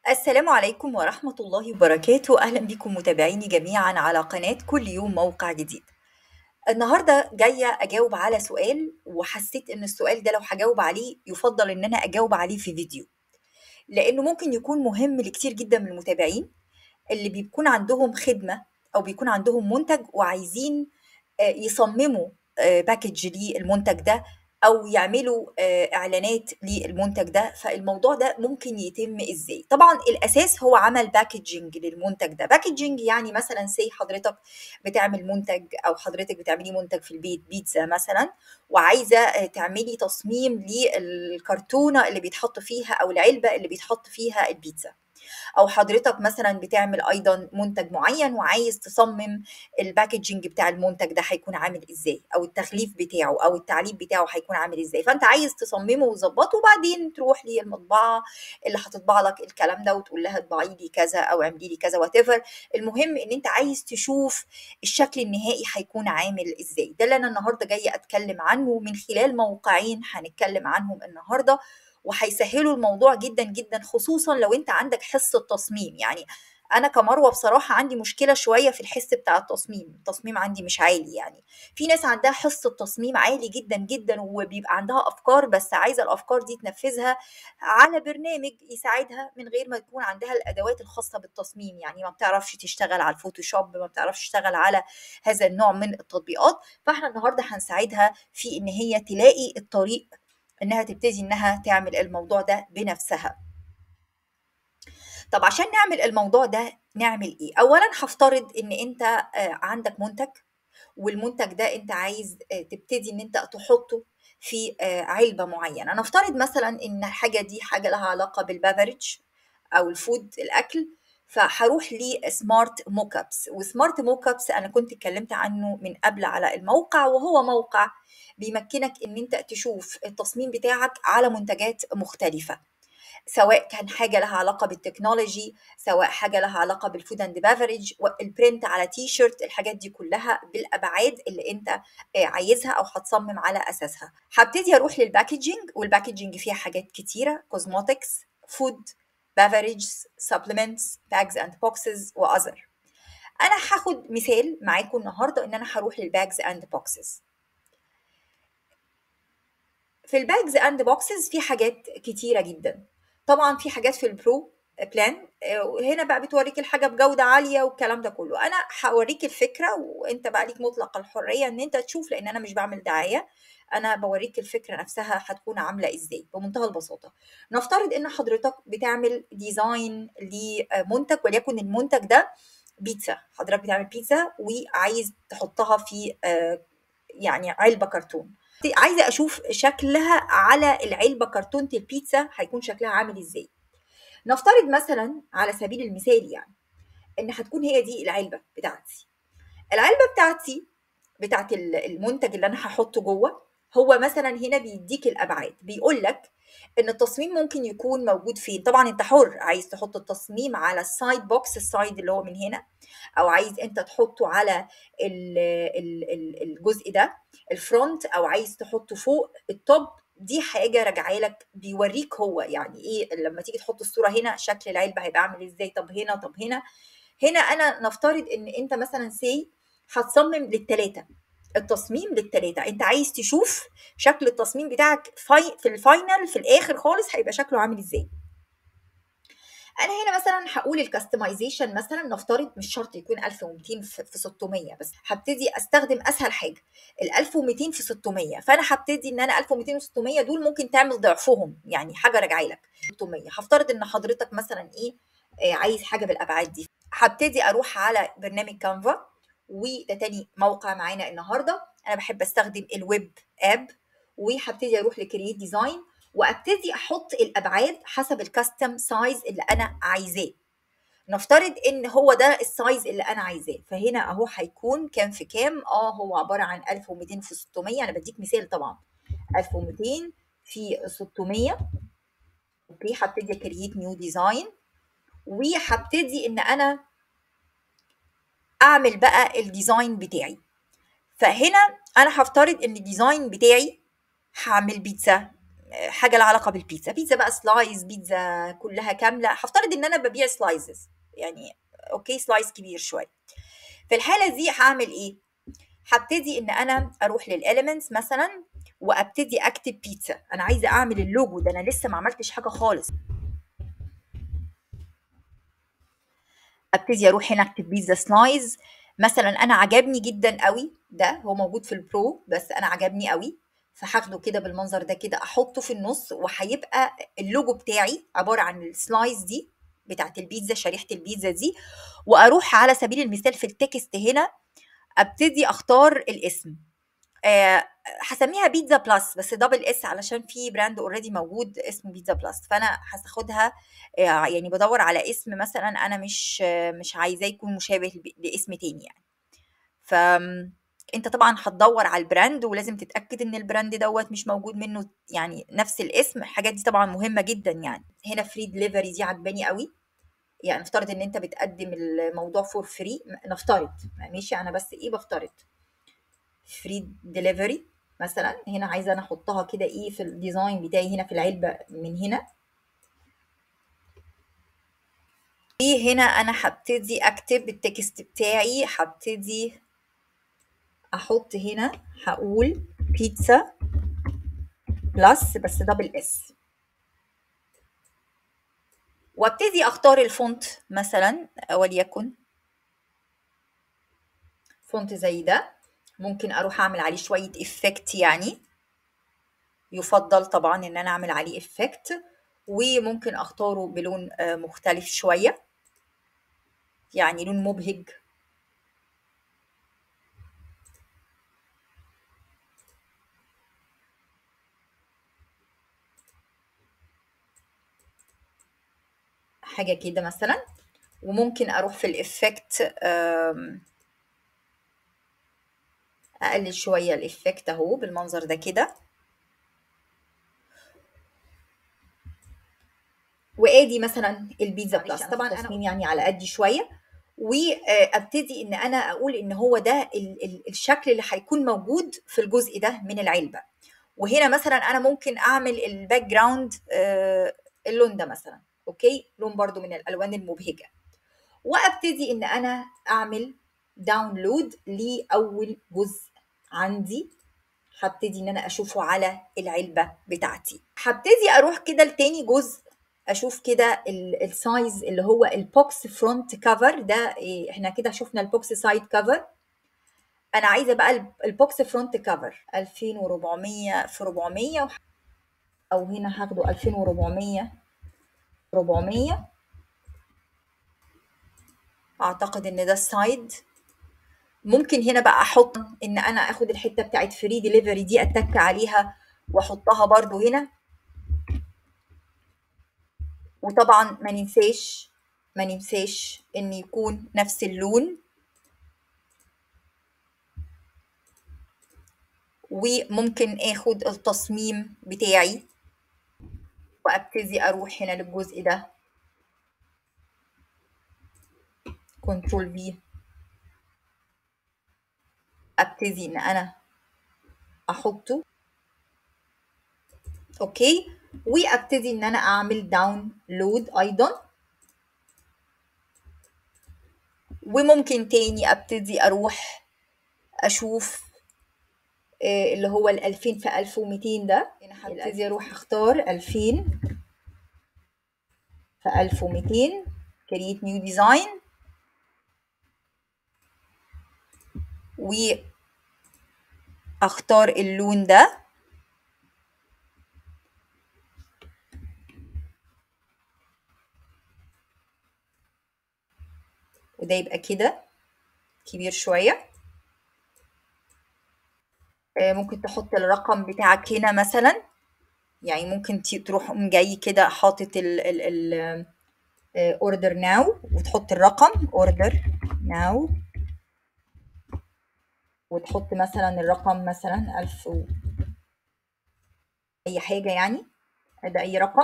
السلام عليكم ورحمة الله وبركاته أهلا بكم متابعيني جميعا على قناة كل يوم موقع جديد النهاردة جاية أجاوب على سؤال وحسيت إن السؤال ده لو هجاوب عليه يفضل إن أنا أجاوب عليه في فيديو لأنه ممكن يكون مهم لكتير جدا من المتابعين اللي بيكون عندهم خدمة أو بيكون عندهم منتج وعايزين آه، يصمموا باكج للمنتج ده او يعملوا آه، اعلانات للمنتج ده فالموضوع ده ممكن يتم ازاي طبعا الاساس هو عمل باكجينج للمنتج ده باكجينج يعني مثلا سي حضرتك بتعمل منتج او حضرتك بتعملي منتج في البيت بيتزا مثلا وعايزه آه، تعملي تصميم للكرتونه اللي بيتحط فيها او العلبه اللي بيتحط فيها البيتزا او حضرتك مثلا بتعمل ايضا منتج معين وعايز تصمم الباكجينج بتاع المنتج ده هيكون عامل ازاي او التغليف بتاعه او التعليق بتاعه هيكون عامل ازاي فانت عايز تصممه وتظبطه وبعدين تروح للمطبعه اللي هتطبع لك الكلام ده وتقول لها اطبعي لي كذا او اعملي لي كذا وات المهم ان انت عايز تشوف الشكل النهائي هيكون عامل ازاي ده اللي انا النهارده جايه اتكلم عنه من خلال موقعين هنتكلم عنهم النهارده وهيسهلوا الموضوع جدا جدا خصوصا لو انت عندك حس التصميم يعني انا كمروه بصراحه عندي مشكله شويه في الحس بتاع التصميم التصميم عندي مش عالي يعني في ناس عندها حس التصميم عالي جدا جدا وبيبقى عندها افكار بس عايزه الافكار دي تنفذها على برنامج يساعدها من غير ما تكون عندها الادوات الخاصه بالتصميم يعني ما بتعرفش تشتغل على الفوتوشوب ما بتعرفش تشتغل على هذا النوع من التطبيقات فاحنا النهارده هنساعدها في ان هي تلاقي الطريق انها تبتدي انها تعمل الموضوع ده بنفسها طب عشان نعمل الموضوع ده نعمل ايه اولا هفترض ان انت آه، عندك منتج والمنتج ده انت عايز آه، تبتدي ان انت تحطه في آه، علبه معينه نفترض مثلا ان الحاجه دي حاجه لها علاقه بالبافرج او الفود الاكل فهروح لسمارت موك ابس وسمارت موك ابس انا كنت اتكلمت عنه من قبل على الموقع وهو موقع بيمكنك ان انت تشوف التصميم بتاعك على منتجات مختلفه سواء كان حاجه لها علاقه بالتكنولوجي سواء حاجه لها علاقه بالفود اند بافرج البرنت على تي شيرت الحاجات دي كلها بالابعاد اللي انت آه، عايزها او هتصمم على اساسها هبتدي اروح للباكجينج والباكجينج فيها حاجات كتيره كوزموتكس فود beverages supplements bags and boxes واذر انا هاخد مثال معاكم النهارده ان انا هروح للباجز اند بوكسز في الباجز اند بوكسز في حاجات كتيره جدا طبعا في حاجات في البرو بلان هنا بقى بتوريك الحاجه بجوده عاليه والكلام ده كله انا هوريك الفكره وانت بقى ليك مطلق الحريه ان انت تشوف لان انا مش بعمل دعايه انا بوريك الفكره نفسها هتكون عامله ازاي بمنتهى البساطه نفترض ان حضرتك بتعمل ديزاين لمنتج وليكن المنتج ده بيتزا حضرتك بتعمل بيتزا وعايز تحطها في آه، يعني علبه كرتون عايزه اشوف شكلها على العلبه كرتونه البيتزا هيكون شكلها عامل ازاي نفترض مثلا على سبيل المثال يعني ان هتكون هي دي العلبه بتاعتي العلبه بتاعتي بتاعت المنتج اللي انا هحطه جوه هو مثلا هنا بيديك الابعاد بيقول لك ان التصميم ممكن يكون موجود فين طبعا انت حر عايز تحط التصميم على السايد بوكس السايد اللي هو من هنا او عايز انت تحطه على الجزء ده الفرونت او عايز تحطه فوق التوب دي حاجه راجعه لك بيوريك هو يعني ايه لما تيجي تحط الصوره هنا شكل العلبه هيبقى عامل ازاي طب هنا طب هنا هنا انا نفترض ان انت مثلا سي هتصمم للثلاثه التصميم للثلاثه انت عايز تشوف شكل التصميم بتاعك في الفاينل في الاخر خالص هيبقى شكله عامل ازاي انا هنا مثلا هقول الكاستمايزيشن مثلا نفترض مش شرط يكون 1200 في 600 بس هبتدي استخدم اسهل حاجه ال 1200 في 600 فانا هبتدي ان انا 1200 و 600 دول ممكن تعمل ضعفهم يعني حاجه راجعه لك 600 هفترض ان حضرتك مثلا ايه آه، عايز حاجه بالابعاد دي هبتدي اروح على برنامج كانفا وده تاني موقع معانا النهارده انا بحب استخدم الويب اب وهبتدي اروح لكرييت ديزاين وابتدي احط الابعاد حسب الكاستم سايز اللي انا عايزاه نفترض ان هو ده السايز اللي انا عايزاه فهنا اهو هيكون كام في كام اه هو عباره عن 1200 في 600 انا بديك مثال طبعا 1200 في 600 اوكي هبتدي كرييت نيو ديزاين وهبتدي ان انا اعمل بقى الديزاين بتاعي فهنا انا هفترض ان الديزاين بتاعي هعمل بيتزا حاجه لها علاقه بالبيتزا بيتزا بقى سلايز بيتزا كلها كامله هفترض ان انا ببيع سلايزز يعني اوكي سلايز كبير شويه في الحاله دي هعمل ايه هبتدي ان انا اروح للاليمنتس مثلا وابتدي اكتب بيتزا انا عايزه اعمل اللوجو ده انا لسه ما عملتش حاجه خالص ابتدي اروح هنا اكتب بيتزا سلايز مثلا انا عجبني جدا قوي ده هو موجود في البرو بس انا عجبني قوي فهاخده كده بالمنظر ده كده احطه في النص وهيبقى اللوجو بتاعي عباره عن السلايز دي بتاعت البيتزا شريحه البيتزا دي واروح على سبيل المثال في التكست هنا ابتدي اختار الاسم آه هسميها بيتزا بلس بس دبل اس علشان في براند اوريدي موجود اسمه بيتزا بلس فانا هاخدها آه يعني بدور على اسم مثلا انا مش آه مش عايزاه يكون مشابه لاسم تاني يعني ف انت طبعا هتدور على البراند ولازم تتاكد ان البراند دوت مش موجود منه يعني نفس الاسم الحاجات دي طبعا مهمه جدا يعني هنا فري دليفري دي عجباني قوي يعني نفترض ان انت بتقدم الموضوع فور فري نفترض ماشي انا بس ايه بفترض فري دليفري مثلا هنا عايزه انا احطها كده ايه في الديزاين بتاعي هنا في العلبه من هنا هنا انا هبتدي اكتب التكست بتاعي هبتدي احط هنا هقول بيتزا بلس بس دبل اس وابتدي اختار الفونت مثلا وليكن فونت زي ده ممكن اروح اعمل عليه شويه افكت يعني يفضل طبعا ان انا اعمل عليه افكت وممكن اختاره بلون مختلف شويه يعني لون مبهج حاجه كده مثلا وممكن اروح في الافكت اقلل شويه الافكت اهو بالمنظر ده كده وادي مثلا البيتزا بلس طبعا تصميم يعني على قدي شويه وابتدي ان انا اقول ان هو ده الشكل اللي هيكون موجود في الجزء ده من العلبه وهنا مثلا انا ممكن اعمل الباك جراوند اللون ده مثلا اوكي لون برضو من الالوان المبهجه وابتدي ان انا اعمل داونلود لاول جزء عندي هبتدي ان انا اشوفه على العلبه بتاعتي هبتدي اروح كده لتاني جزء اشوف كده السايز اللي هو البوكس فرونت كفر ده إيه احنا كده شفنا البوكس سايد كفر انا عايزه بقى البوكس فرونت كفر 2400 في 400 او هنا هاخده 2400 400 اعتقد ان ده السايد ممكن هنا بقى احط ان انا اخد الحته بتاعت فري ديليفري دي اتك عليها واحطها برضو هنا وطبعا ما ننساش ما ننساش ان يكون نفس اللون وممكن اخد التصميم بتاعي وابتدي اروح هنا للجزء ده كنترول في ابتدي ان انا احطه اوكي وابتدي ان انا اعمل داونلود ايضا وممكن تاني ابتدي اروح اشوف اللي هو ال 2000 في 1200 ده هنا هبتدي اروح اختار 2000 في 1200 create new design واختار اللون ده وده يبقى كده كبير شويه ممكن تحط الرقم بتاعك هنا مثلا يعني ممكن تروح جاي كده حاطط ال ال اوردر ناو وتحط الرقم اوردر ناو وتحط مثلا الرقم مثلا ألف و... أي حاجة يعني ده أي رقم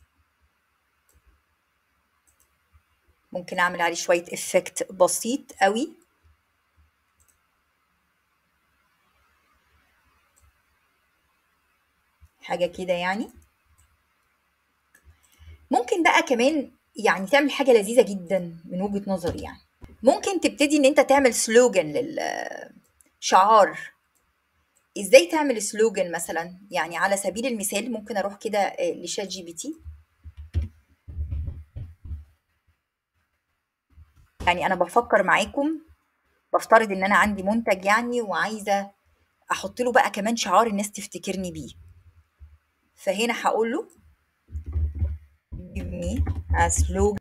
ممكن أعمل عليه شوية إفكت بسيط قوي حاجة حاجة كده يعني ممكن بقى كمان يعني تعمل حاجة لذيذة جدا من وجهة نظري يعني ممكن تبتدي ان انت تعمل سلوجن للشعار ازاي تعمل سلوجن مثلا يعني على سبيل المثال ممكن اروح كده آه، لشات جي بي تي يعني انا بفكر معاكم بفترض ان انا عندي منتج يعني وعايزه احط له بقى كمان شعار الناس تفتكرني بيه فهنا هقول له give me a slogan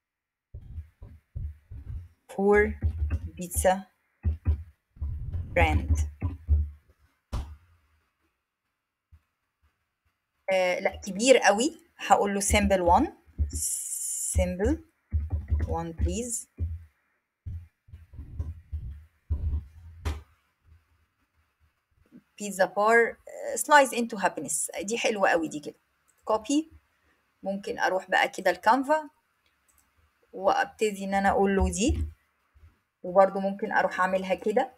for pizza brand آه لا كبير قوي هقول له simple one simple one please pizza bar slice into happiness دي حلوة قوي دي كده copy ممكن اروح بقى كده الكانفا وابتدي ان انا اقول له دي وبرده ممكن اروح اعملها كده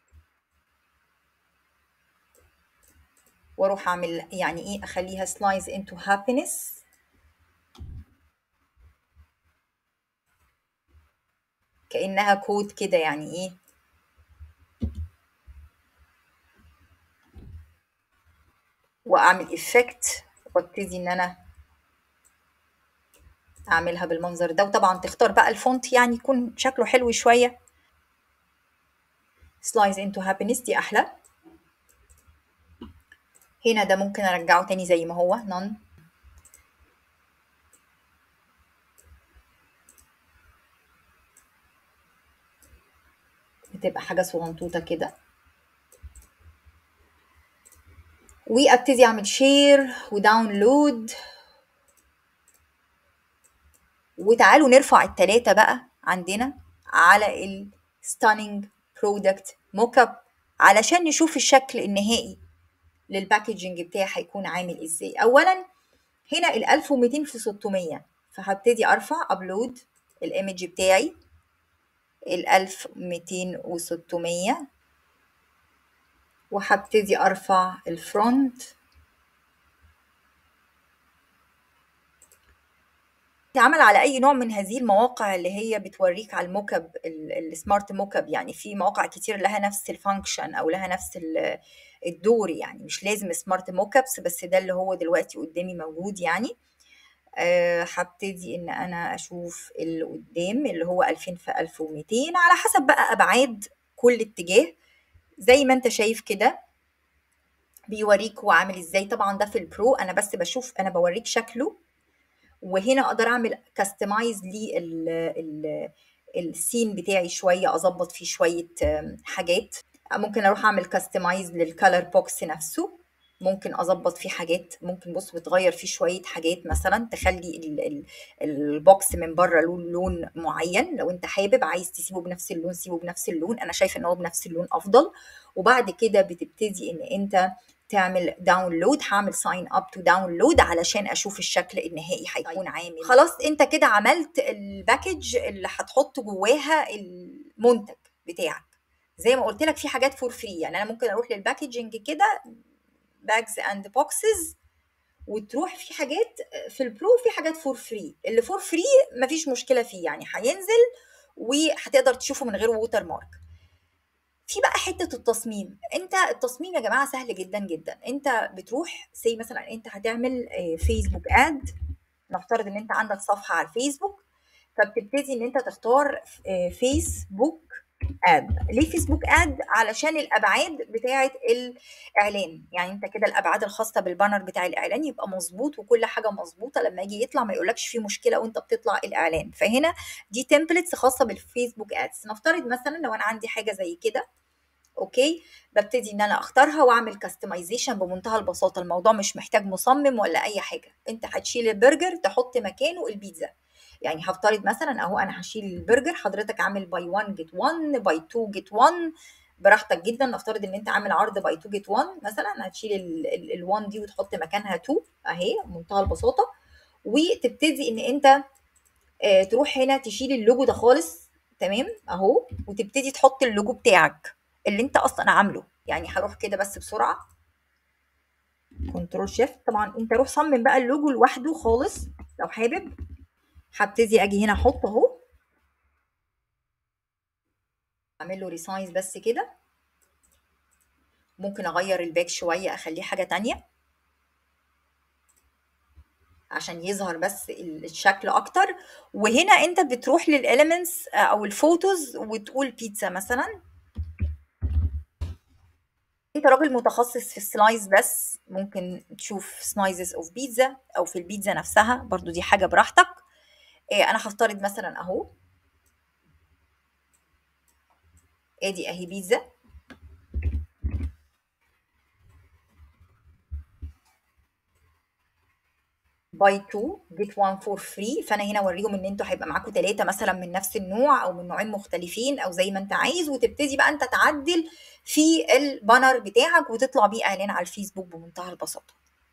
واروح اعمل يعني ايه اخليها slice into happiness كأنها كود كده يعني ايه واعمل افكت وابتدي ان انا اعملها بالمنظر ده وطبعا تختار بقى الفونت يعني يكون شكله حلو شويه slice into happiness دي احلى هنا ده ممكن ارجعه تاني زي ما هو none بتبقى حاجه صغنطوطه كده وابتدي اعمل شير وداونلود وتعالوا نرفع التلاتة بقى عندنا على ال stunning product موك اب علشان نشوف الشكل النهائي للباكجينج بتاعي هيكون عامل ازاي اولا هنا ال 1200 في 600 فهبتدي ارفع ابلود الايمج بتاعي ال 1200 و 600 وهبتدي ارفع الفرونت تعمل على اي نوع من هذه المواقع اللي هي بتوريك على الموك اب السمارت موك اب يعني في مواقع كتير لها نفس الفانكشن او لها نفس الدور يعني مش لازم سمارت موك ابس بس ده اللي هو دلوقتي قدامي موجود يعني أه هبتدي ان انا اشوف اللي قدام اللي هو 2000 في 1200 على حسب بقى ابعاد كل اتجاه زي ما انت شايف كده بيوريك هو عامل ازاي طبعا ده في البرو انا بس بشوف انا بوريك شكله وهنا اقدر اعمل كاستمايز السين بتاعي شويه اظبط فيه شويه حاجات ممكن اروح اعمل كاستمايز للكالر بوكس نفسه ممكن اظبط فيه حاجات ممكن بص بتغير فيه شويه حاجات مثلا تخلي ال ال البوكس من بره له لون معين لو انت حابب عايز تسيبه بنفس اللون سيبه بنفس اللون انا شايفه ان هو بنفس اللون افضل وبعد كده بتبتدي ان انت تعمل داونلود هعمل ساين اب تو داونلود علشان اشوف الشكل النهائي هيكون عامل خلاص انت كده عملت الباكج اللي هتحط جواها المنتج بتاعك زي ما قلت لك في حاجات فور فري يعني انا ممكن اروح للباكجنج كده باجز اند بوكسز وتروح في حاجات في البرو في حاجات فور فري اللي فور فري مفيش مشكله فيه يعني هينزل وهتقدر تشوفه من غير ووتر مارك في بقى حته التصميم انت التصميم يا جماعه سهل جدا جدا انت بتروح سي مثلا انت هتعمل فيسبوك اد نفترض ان انت عندك صفحه على الفيسبوك فبتبتدي ان انت تختار فيسبوك اد ليه فيسبوك اد علشان الابعاد بتاعه الاعلان يعني انت كده الابعاد الخاصه بالبانر بتاع الاعلان يبقى مظبوط وكل حاجه مظبوطه لما يجي يطلع ما يقولكش في مشكله وانت بتطلع الاعلان فهنا دي تمبلتس خاصه بالفيسبوك ادز نفترض مثلا لو انا عندي حاجه زي كده اوكي ببتدي ان انا اختارها واعمل كاستمايزيشن بمنتهى البساطه الموضوع مش محتاج مصمم ولا اي حاجه انت هتشيل البرجر تحط مكانه البيتزا يعني هفترض مثلا اهو انا هشيل البرجر حضرتك عامل باي 1 جيت 1 باي 2 جيت 1 براحتك جدا نفترض ان انت عامل عرض باي 2 جيت 1 مثلا هتشيل ال1 دي وتحط مكانها 2 اهي بمنتهى البساطه وتبتدي ان انت اه تروح هنا تشيل اللوجو ده خالص تمام اهو وتبتدي تحط اللوجو بتاعك اللي انت اصلا عامله يعني هروح كده بس بسرعه كنترول شيفت طبعا انت روح صمم بقى اللوجو لوحده خالص لو حابب هبتدي اجي هنا احط اهو اعمل له ريسايز بس كده ممكن اغير الباك شويه اخليه حاجه تانية عشان يظهر بس الشكل اكتر وهنا انت بتروح للاليمنتس او الفوتوز وتقول بيتزا مثلا انت راجل متخصص في السلايز بس ممكن تشوف سلايزز اوف بيتزا او في البيتزا نفسها برضو دي حاجه براحتك انا هفترض مثلا اهو ادي اهي بيتزا باي 2 جيت 1 فور فري فانا هنا اوريهم ان انتوا هيبقى معاكم ثلاثه مثلا من نفس النوع او من نوعين مختلفين او زي ما انت عايز وتبتدي بقى انت تعدل في البانر بتاعك وتطلع بيه اعلان على الفيسبوك بمنتهى البساطه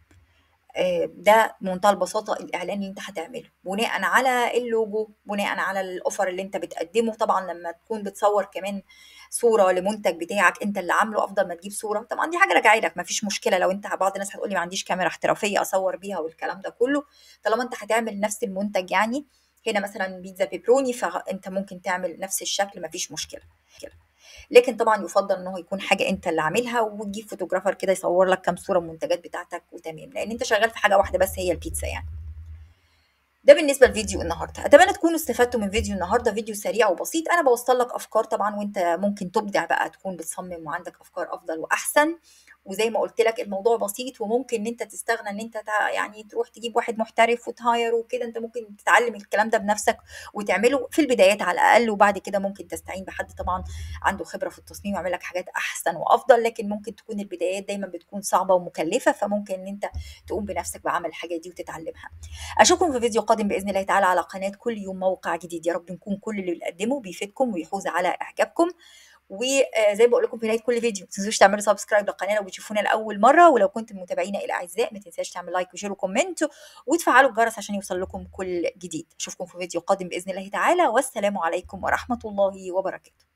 ده بمنتهى البساطه الاعلان اللي انت هتعمله بناء على اللوجو بناء على الاوفر اللي انت بتقدمه طبعا لما تكون بتصور كمان صوره لمنتج بتاعك انت اللي عامله افضل ما تجيب صوره طبعا دي حاجه راجعه لك مفيش مشكله لو انت بعض الناس هتقول لي ما عنديش كاميرا احترافيه اصور بيها والكلام ده كله طالما انت هتعمل نفس المنتج يعني هنا مثلا بيتزا بيبروني فانت ممكن تعمل نفس الشكل مفيش مشكله لكن طبعا يفضل ان هو يكون حاجه انت اللي عاملها وتجيب فوتوغرافر كده يصور لك كام صوره من المنتجات بتاعتك وتمام لان انت شغال في حاجه واحده بس هي البيتزا يعني ده بالنسبه لفيديو النهارده اتمنى تكونوا استفدتوا من فيديو النهارده فيديو سريع وبسيط انا بوصل لك افكار طبعا وانت ممكن تبدع بقى تكون بتصمم وعندك افكار افضل واحسن وزي ما قلت لك الموضوع بسيط وممكن ان انت تستغنى ان انت يعني تروح تجيب واحد محترف وتهاير وكده انت ممكن تتعلم الكلام ده بنفسك وتعمله في البدايات على الاقل وبعد كده ممكن تستعين بحد طبعا عنده خبره في التصميم ويعمل لك حاجات احسن وافضل لكن ممكن تكون البدايات دايما بتكون صعبه ومكلفه فممكن ان انت تقوم بنفسك بعمل الحاجه دي وتتعلمها اشوفكم في فيديو قادم باذن الله تعالى على قناه كل يوم موقع جديد يا رب نكون كل اللي بنقدمه بيفيدكم ويحوز على اعجابكم وزي ما بقول لكم في نهايه كل فيديو ما تنسوش تعملوا سبسكرايب للقناه لو بتشوفونا لاول مره ولو كنتم متابعينا الاعزاء ما تنساش تعمل لايك وشير وكومنت وتفعلوا الجرس عشان يوصل لكم كل جديد اشوفكم في فيديو قادم باذن الله تعالى والسلام عليكم ورحمه الله وبركاته